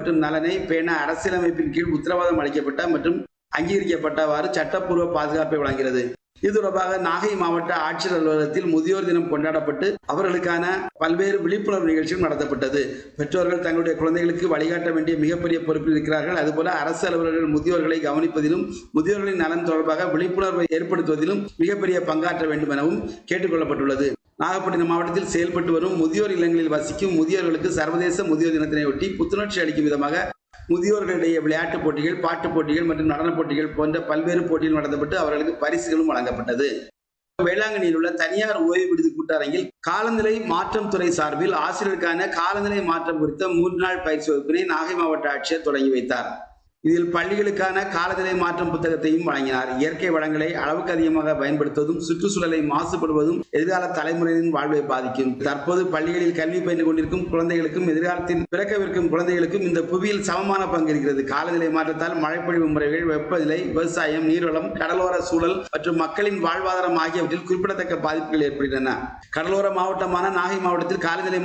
மற்றும் நலனை பேண அரசியலமைப்பின் கீழ் உத்தரவாதம் அளிக்கப்பட்ட மற்றும் அங்கீகரிக்கப்பட்டவாறு சட்டப்பூர்வ பாதுகாப்பை வழங்குகிறது இது தொடர்பாக நாகை மாவட்ட ஆட்சியர் அலுவலகத்தில் முதியோர் தினம் கொண்டாடப்பட்டு அவர்களுக்கான பல்வேறு விழிப்புணர்வு நிகழ்ச்சிகள் நடத்தப்பட்டது பெற்றோர்கள் தங்களுடைய குழந்தைகளுக்கு வழிகாட்ட வேண்டிய மிகப்பெரிய பொறுப்பில் இருக்கிறார்கள் அதுபோல அரசு அலுவலர்கள் முதியோர்களை கவனிப்பதிலும் முதியோர்களின் நலன் தொடர்பாக விழிப்புணர்வை ஏற்படுத்துவதிலும் மிகப்பெரிய பங்காற்ற வேண்டும் எனவும் கேட்டுக்கொள்ளப்பட்டுள்ளது நாகப்பட்டினம் மாவட்டத்தில் செயல்பட்டு வரும் முதியோர் இல்லங்களில் வசிக்கும் முதியோர்களுக்கு சர்வதேச முதியோர் தினத்தினையொட்டி புத்துணர்ச்சி அளிக்கும் விதமாக முதியோர்களிடையே விளையாட்டுப் போட்டிகள் பாட்டுப் போட்டிகள் மற்றும் நடனப் போட்டிகள் போன்ற பல்வேறு போட்டிகள் நடத்தப்பட்டு அவர்களுக்கு பரிசுகளும் வழங்கப்பட்டது வேளாங்கண்ணியில் உள்ள தனியார் ஓய்வு விடுதி கூட்டரங்கில் காலநிலை மாற்றம் துறை சார்பில் ஆசிரியருக்கான காலநிலை மாற்றம் குறித்த மூன்று நாள் பயிற்சி வகுப்பினை நாகை மாவட்ட ஆட்சியர் தொடங்கி வைத்தார் இதில் பள்ளிகளுக்கான காலநிலை மாற்றம் புத்தகத்தையும் வழங்கினார் இயற்கை வளங்களை அளவுக்கு அதிகமாக பயன்படுத்துவதும் சுற்றுச்சூழலை மாசுபடுவதும் எதிர்கால தலைமுறையின் வாழ்வை பாதிக்கும் தற்போது பள்ளிகளில் கல்வி பயின்று கொண்டிருக்கும் குழந்தைகளுக்கும் எதிர்காலத்தில் பிறக்கவிருக்கும் குழந்தைகளுக்கும் இந்த புவியில் சமமான பங்கு இருக்கிறது காலநிலை மாற்றத்தால் மழைப்பொழிவு முறைகள் வெப்பநிலை விவசாயம் நீர்வளம் கடலோர சூழல் மற்றும் மக்களின் வாழ்வாதாரம் ஆகியவற்றில் குறிப்பிடத்தக்க பாதிப்புகள் ஏற்படுகின்றன கடலோர மாவட்டமான நாகை மாவட்டத்தில் காலநிலை